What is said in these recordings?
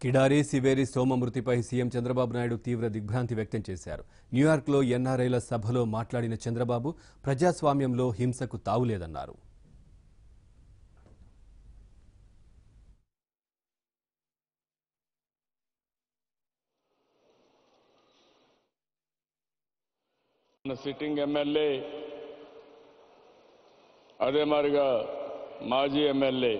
కిడారి సివేరి సోమ మృతిపై సీఎం చంద్రబాబు నాయుడు తీవ్ర దిగ్భ్రాంతి వ్యక్తం చేశారు న్యూయార్క్లో ఎన్ఆర్ఐల సభలో మాట్లాడిన చంద్రబాబు ప్రజాస్వామ్యంలో హింసకు తావులేదన్నారు మన సిట్టింగ్ ఎమ్మెల్యే అదే మాదిరిగా మాజీ MLA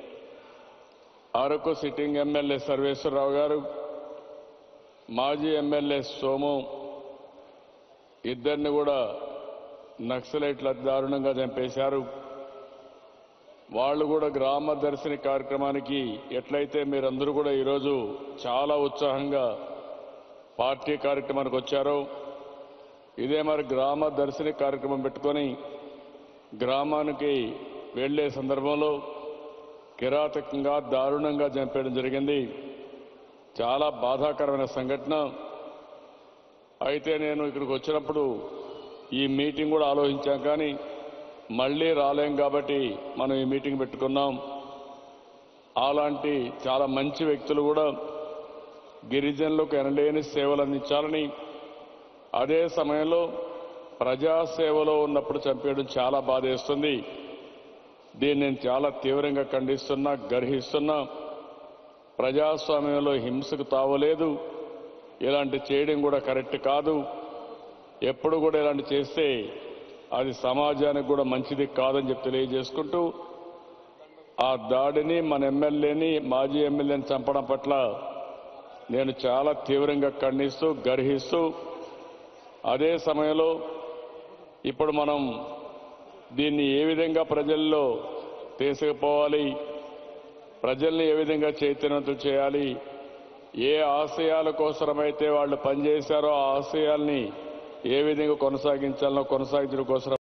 Araku sitting MLA Sarveswara Rao గారు మాజీ ఎమ్మెల్యే సోము ఇద్దరిని కూడా నక్సలైట్ల దారుణంగా చంపేశారు వాళ్ళు కూడా గ్రామ దర్శిని కార్యక్రమానికి ఎట్లయితే మీరందరూ కూడా ఈరోజు చాలా ఉత్సాహంగా పార్టీ కార్యక్రమానికి వచ్చారో ఇదే మరి గ్రామ దర్శిని కార్యక్రమం పెట్టుకొని గ్రామానికి వెళ్ళే సందర్భంలో కిరాతకంగా దారుణంగా చంపేయడం జరిగింది చాలా బాధాకరమైన సంఘటన అయితే నేను ఇక్కడికి వచ్చినప్పుడు ఈ మీటింగ్ కూడా ఆలోచించాం కానీ మళ్ళీ రాలేం కాబట్టి మనం ఈ మీటింగ్ పెట్టుకున్నాం అలాంటి చాలా మంచి వ్యక్తులు కూడా గిరిజనులకు ఎనలేని సేవలు అందించాలని అదే సమయంలో ప్రజాసేవలో ఉన్నప్పుడు చంపేయడం చాలా బాధేస్తుంది దీన్ని నేను చాలా తీవ్రంగా ఖండిస్తున్నా గర్హిస్తున్నా ప్రజాస్వామ్యంలో హింసకు తావలేదు ఇలాంటి చేయడం కూడా కరెక్ట్ కాదు ఎప్పుడు కూడా ఇలాంటి చేస్తే అది సమాజానికి కూడా మంచిది కాదని చెప్పి తెలియజేసుకుంటూ ఆ దాడిని మన ఎమ్మెల్యేని మాజీ ఎమ్మెల్యేని చంపడం పట్ల నేను చాలా తీవ్రంగా ఖండిస్తూ గర్హిస్తూ అదే సమయంలో ఇప్పుడు మనం దీన్ని ఏ విధంగా ప్రజల్లో తీసుకుపోవాలి ప్రజల్ని ఏ విధంగా చైతన్యవంతులు చేయాలి ఏ ఆశయాల కోసమైతే వాళ్ళు పనిచేశారో ఆ ఆశయాల్ని ఏ విధంగా కొనసాగించాలనో కొనసాగించడం కోసం